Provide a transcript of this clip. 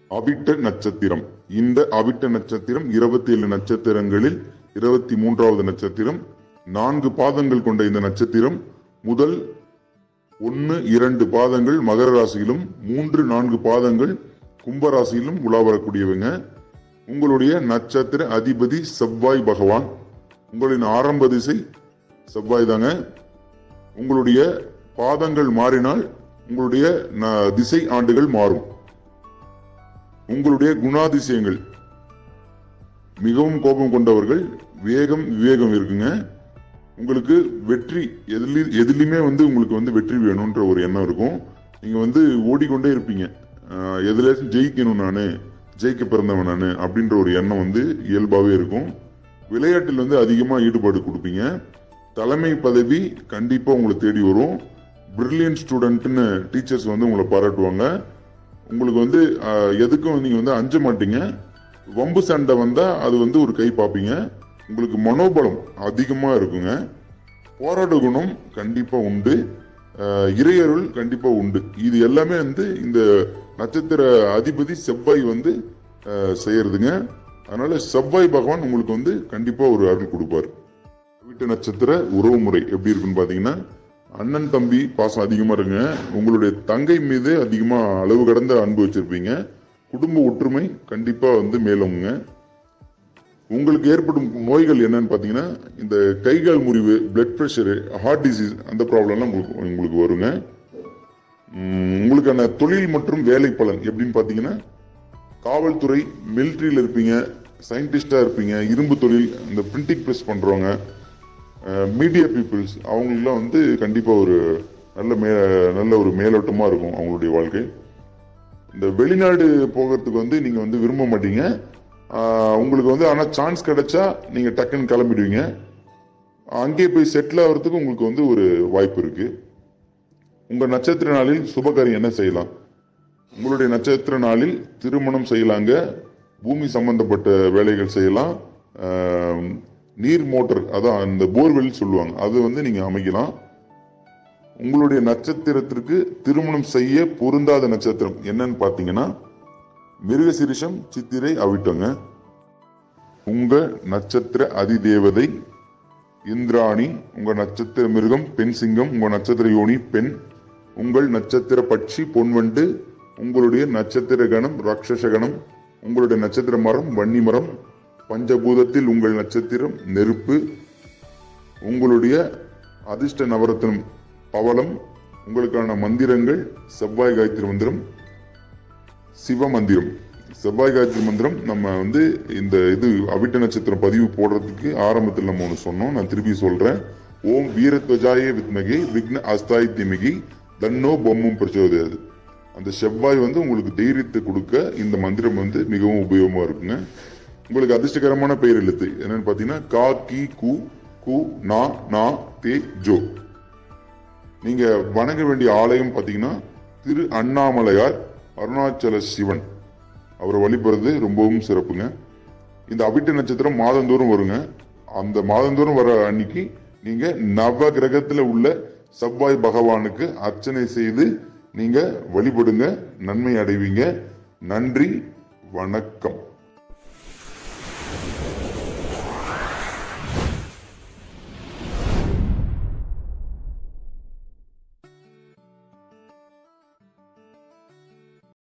அவிட்ட நட்சத்திரம் இந்த அவிட்ட நட்சத்திரம் இருபத்தி ஏழு நட்சத்திரங்களில் இருபத்தி மூன்றாவது நட்சத்திரம் நான்கு பாதங்கள் கொண்ட இந்த நட்சத்திரம் முதல் ஒன்னு இரண்டு பாதங்கள் மகர ராசியிலும் மூன்று நான்கு பாதங்கள் கும்ப ராசியிலும் உலா வரக்கூடியவங்க உங்களுடைய நட்சத்திர அதிபதி செவ்வாய் பகவான் உங்களின் ஆரம்ப திசை செவ்வாய் தாங்க உங்களுடைய பாதங்கள் மாறினால் உங்களுடைய ந- திசை ஆண்டுகள் மாறும் உங்களுடைய குணாதிசயங்கள் மிகவும் கோபம் கொண்டவர்கள் வேகம் விவேகம் இருக்குங்க உங்களுக்கு வெற்றி எதுலி எதுலையுமே வந்து உங்களுக்கு வந்து வெற்றி வேணும்ன்ற ஒரு எண்ணம் இருக்கும் நீங்க வந்து ஓடிக்கொண்டே இருப்பீங்க ஆஹ் எதுலயாச்சும் ஜெயிக்கணும் நானு ஜெயிக்க பிறந்தவன் நானு அப்படின்ற ஒரு எண்ணம் வந்து இயல்பாவே இருக்கும் விளையாட்டில் வந்து அதிகமா ஈடுபாடு கொடுப்பீங்க தலைமை பதவி கண்டிப்பா உங்களை தேடி வரும் பிரில்லியன்ட் ஸ்டூடெண்ட்னு டீச்சர்ஸ் வந்து உங்களை பாராட்டுவாங்க உங்களுக்கு வந்து ஆஹ், எதுக்கும் நீங்க வந்து அஞ்ச மாட்டீங்க வம்பு சண்டை வந்தா அது வந்து ஒரு கை பார்ப்பீங்க உங்களுக்கு மனோபலம் அதிகமா இருக்குங்க போராட்ட குணம் கண்டிப்பா உண்டு ஆஹ், இறையருள் கண்டிப்பா உண்டு இது எல்லாமே வந்து இந்த நட்சத்திர அதிபதி செவ்வாய் வந்து ஆஹ், செய்யறதுங்க அதனால செவ்வாய் பகவான் உங்களுக்கு வந்து கண்டிப்பா ஒரு அருள் கொடுப்பார் வீட்டு நட்சத்திர உறவு முறை எப்படி இருக்குன்னு பாத்தீங்கன்னா அண்ணன் தம்பி பாசம் அதிகமா இருங்க உங்களுடைய தங்கை மீது அதிகமா அளவு கடந்த அன்பு வச்சிருப்பீங்க குடும்ப ஒற்றுமை கண்டிப்பா வந்து மேலோங்குங்க உங்களுக்கு ஏற்படும் நோய்கள் என்னன்னு பாத்தீங்கன்னா இந்த கைகால் முறிவு பிளட் பிரஷரு ஹார்ட் டிசீஸ் அந்த ப்ராப்ளம்லாம் உங்களுக்கு உங்களுக்கு வருங்க உம், உங்களுக்கான தொழில் மற்றும் வேலை பலன் எப்படின்னு பாத்தீங்கன்னா காவல்துறை மிலிட்ரியில் இருப்பீங்க சயின்டிஸ்டா இருப்பீங்க இரும்பு தொழில் இந்த பிரிண்டிங் பிரஸ் பண்றவங்க மீடியா பீப்புள்ஸ் அவங்களுக்குலாம் வந்து கண்டிப்பா ஒரு நல்ல மே நல்ல ஒரு மேலோட்டமா இருக்கும் அவங்களுடைய வாழ்க்கை இந்த வெளிநாடு போகிறதுக்கு வந்து நீங்க வந்து விரும்ப மாட்டீங்க ஆஹ் உங்களுக்கு வந்து ஆனா சான்ஸ் கிடைச்சா நீங்க டக்குன்னு கிளம்பிடுவீங்க அங்கே போய் செட்டில் ஆகிறதுக்கு உங்களுக்கு வந்து ஒரு வாய்ப்பு இருக்கு உங்க நட்சத்திர நாளில் சுபகாரியம் என்ன செய்யலாம் உங்களுடைய நட்சத்திர நாளில் திருமணம் செய்யலாங்க பூமி சம்பந்தப்பட்ட வேலைகள் செய்யலாம் ஆஹ் நீர் மோட்டர் அதான் அந்த போர்வெல் சொல்லுவாங்க அது வந்து நீங்க அமைக்கலாம் உங்களுடைய நட்சத்திரத்திற்கு திருமணம் செய்ய பொருந்தாத நட்சத்திரம் என்னன்னு பாத்தீங்கன்னா மிருகசிரிஷம் சித்திரை அவிட்டங்க உங்க நட்சத்திர அதிதேவதை இந்திராணி உங்க நட்சத்திர மிருகம் பெண் சிங்கம் உங்க நட்சத்திர யோனி பெண் உங்கள் நட்சத்திர பட்சி பொன்வண்டு உங்களுடைய நட்சத்திர கணம் ராட்சச கணம் உங்களுடைய நட்சத்திர மரம் வன்னி மரம் பஞ்சபூதத்தில் உங்கள் நட்சத்திரம் நெருப்பு உங்களுடைய அதிர்ஷ்ட நவரத்னம் பவளம் உங்களுக்கான மந்திரங்கள் செவ்வாய் காயத்ரி மந்திரம் சிவ மந்திரம் செவ்வாய் காயத்ரி மந்திரம் நம்ம வந்து இந்த இது அவிட்ட நட்சத்திரம் பதிவு போடுறதுக்கு ஆரம்பத்தில் நம்ம ஒன்று சொன்னோம் நான் திருப்பி சொல்றேன் ஓம் வீரத்வஜாய வித்மகி விக்ன அஸ்தாய் திமிகி தன்னோ பொம்மும் பிரச்சோதயாது அந்த செவ்வாய் வந்து உங்களுக்கு தைரியத்தை கொடுக்க இந்த மந்திரம் வந்து மிகவும் உபயோகமா இருக்குங்க உங்களுக்கு அதிர்ஷ்டகரமான பெயர் எழுத்து என்னன்னு பாத்தீங்கன்னா கா கி கு கு நா நா தே ஜோ நீங்க வணங்க வேண்டிய ஆலயம் பாத்தீங்கன்னா திரு அண்ணாமலையார் அருணாச்சல சிவன் அவரை வழிபடுறது ரொம்பவும் சிறப்புங்க இந்த அவிட்ட நட்சத்திரம் மாதந்தோறும் வருங்க அந்த மாதந்தோறும் வர அன்னைக்கு நீங்க நவ கிரகத்துல உள்ள செவ்வாய் பகவானுக்கு அர்ச்சனை செய்து நீங்க வழிபடுங்க நன்மை அடைவீங்க நன்றி வணக்கம்